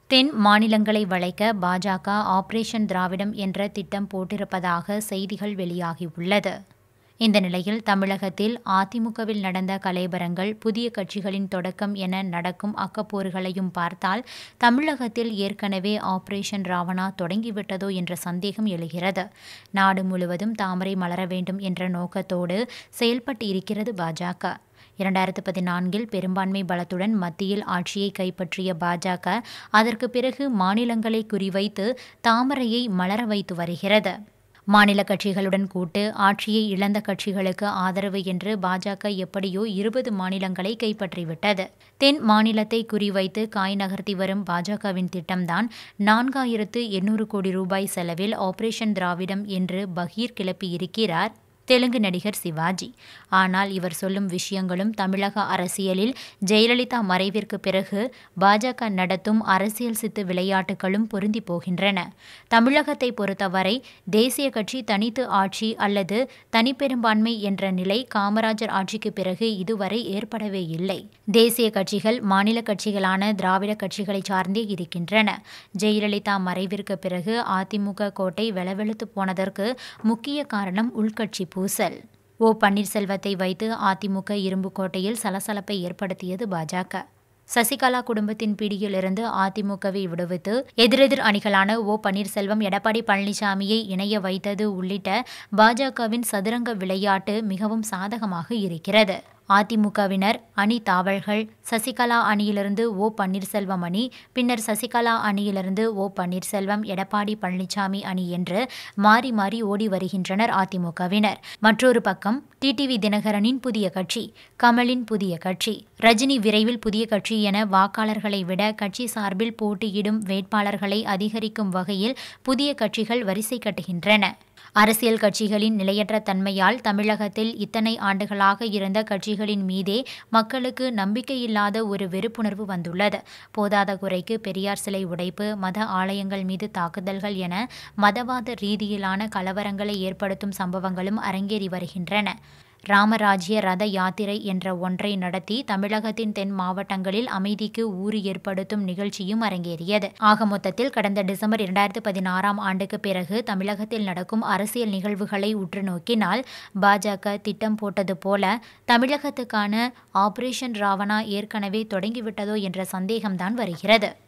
தென் மாநிலங்களை வளைக்க பாஜக ஆபரேஷன் திராவிடம் என்ற திட்டம் போட்டிருப்பதாக செய்திகள் வெளியாகியுள்ளது இந்த நிலையில் தமிழகத்தில் அதிமுகவில் நடந்த கலைபரங்கள் புதிய கட்சிகளின் தொடக்கம் என நடக்கும் அக்கப்போர்களையும் பார்த்தால் தமிழகத்தில் ஏற்கனவே ஆபரேஷன் ராவணா தொடங்கிவிட்டதோ என்ற சந்தேகம் எழுகிறது நாடு முழுவதும் தாமரை மலர வேண்டும் என்ற நோக்கத்தோடு செயல்பட்டு இருக்கிறது பாஜக இரண்டாயிரத்து பதினான்கில் பெரும்பான்மை பலத்துடன் மத்தியில் ஆட்சியை கைப்பற்றிய பாஜக அதற்கு பிறகு மாநிலங்களை குறிவைத்து தாமரையை மலர வைத்து வருகிறது மாநில கட்சிகளுடன் கூட்டு ஆட்சியை இழந்த கட்சிகளுக்கு ஆதரவு என்று பாஜக எப்படியோ இருபது மாநிலங்களை கைப்பற்றிவிட்டது தென் மாநிலத்தை குறிவைத்து காய் நகர்த்தி வரும் பாஜகவின் திட்டம்தான் நான்காயிரத்து எண்ணூறு கோடி ரூபாய் செலவில் ஆபரேஷன் திராவிடம் என்று பகீர் கிளப்பியிருக்கிறார் தெலுங்கு நடிகர் சிவாஜி ஆனால் இவர் சொல்லும் விஷயங்களும் தமிழக அரசியலில் ஜெயலலிதா மறைவிற்கு பிறகு பாஜக நடத்தும் அரசியல் சித்து விளையாட்டுகளும் பொருந்தி போகின்றன தமிழகத்தை பொறுத்தவரை தேசிய கட்சி தனித்து ஆட்சி அல்லது தனிப்பெரும்பான்மை என்ற நிலை காமராஜர் ஆட்சிக்கு பிறகு இதுவரை ஏற்படவே இல்லை தேசிய கட்சிகள் மாநில கட்சிகளான திராவிட கட்சிகளை சார்ந்தே இருக்கின்றன ஜெயலலிதா மறைவிற்கு பிறகு அதிமுக கோட்டை வெலவெழுத்து போனதற்கு முக்கிய காரணம் உள்கட்சி பூசல் ஓ பன்னீர்செல்வத்தை வைத்து அதிமுக இரும்புக்கோட்டையில் சலசலப்பை ஏற்படுத்தியது பாஜக சசிகலா குடும்பத்தின் பிடியிலிருந்து அதிமுகவை விடுவித்து எதிரெதிர் அணிகளான ஓ பன்னீர்செல்வம் எடப்பாடி பழனிசாமியை இணைய வைத்தது உள்ளிட்ட பாஜகவின் சதுரங்க விளையாட்டு மிகவும் சாதகமாக இருக்கிறது அதிமுகவினர் அணி தாவல்கள் சசிகலா அணியிலிருந்து ஓ பன்னீர்செல்வம் அணி பின்னர் சசிகலா அணியிலிருந்து ஓ பன்னீர்செல்வம் எடப்பாடி பழனிசாமி அணி என்று மாறி மாறி ஓடி வருகின்றனர் அதிமுகவினர் மற்றொரு பக்கம் டிடிவி தினகரனின் புதிய கட்சி கமலின் புதிய கட்சி ரஜினி விரைவில் புதிய கட்சி என வாக்காளர்களை விட கட்சி சார்பில் போட்டியிடும் வேட்பாளர்களை அதிகரிக்கும் வகையில் புதிய கட்சிகள் வரிசை கட்டுகின்றன அரசியல் கட்சிகளின் நிலையற்ற தன்மையால் தமிழகத்தில் இத்தனை ஆண்டுகளாக இருந்த கட்சிகளின் மீதே மக்களுக்கு நம்பிக்கையில்லாத ஒரு வெறுப்புணர்வு வந்துள்ளது போதாத குறைக்கு பெரியார் சிலை உடைப்பு மத ஆலயங்கள் மீது தாக்குதல்கள் என மதவாத ரீதியிலான கலவரங்களை ஏற்படுத்தும் சம்பவங்களும் அரங்கேறி வருகின்றன ராமராஜ்ய ரத யாத்திரை என்ற ஒன்றை நடத்தி தமிழகத்தின் தென் மாவட்டங்களில் அமைதிக்கு ஊறு ஏற்படுத்தும் நிகழ்ச்சியும் அரங்கேறியது ஆக மொத்தத்தில் கடந்த டிசம்பர் இரண்டாயிரத்து பதினாறாம் ஆண்டுக்கு பிறகு தமிழகத்தில் நடக்கும் அரசியல் நிகழ்வுகளை உற்று நோக்கினால் பாஜக திட்டம் போட்டது போல தமிழகத்துக்கான ஆபரேஷன் ராவணா ஏற்கனவே தொடங்கிவிட்டதோ என்ற சந்தேகம்தான் வருகிறது